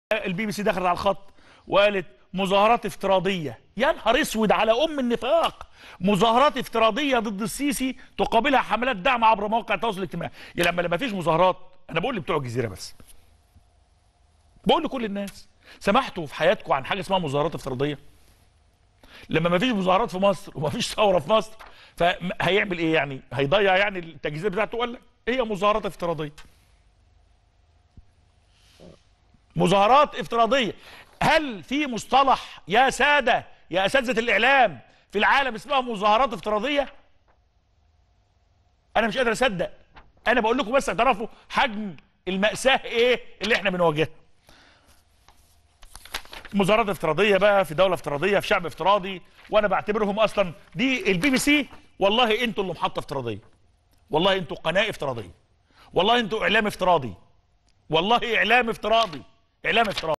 البي بي سي دخلت على الخط وقالت مظاهرات افتراضيه يا نهار اسود على ام النفاق مظاهرات افتراضيه ضد السيسي تقابلها حملات دعم عبر مواقع التواصل الاجتماعي يا لما لما فيش مظاهرات انا بقول لبتوع الجزيره بس بقول لكل الناس سمحتوا في حياتكم عن حاجه اسمها مظاهرات افتراضيه لما ما فيش مظاهرات في مصر وما فيش ثوره في مصر فهيعمل ايه يعني هيضيع يعني التجهيزات بتاعته ولا هي مظاهرات افتراضيه مظاهرات افتراضيه هل في مصطلح يا ساده يا اساتذه الاعلام في العالم اسمها مظاهرات افتراضيه انا مش قادر اصدق انا بقول لكم بس اعترفوا حجم الماساه ايه اللي احنا بنواجهها مظاهرات افتراضيه بقى في دوله افتراضيه في شعب افتراضي وانا بعتبرهم اصلا دي البي بي سي والله انتوا اللي محطه افتراضيه والله انتوا قناه افتراضيه والله انتوا اعلام افتراضي والله اعلام افتراضي اعلام افتراضي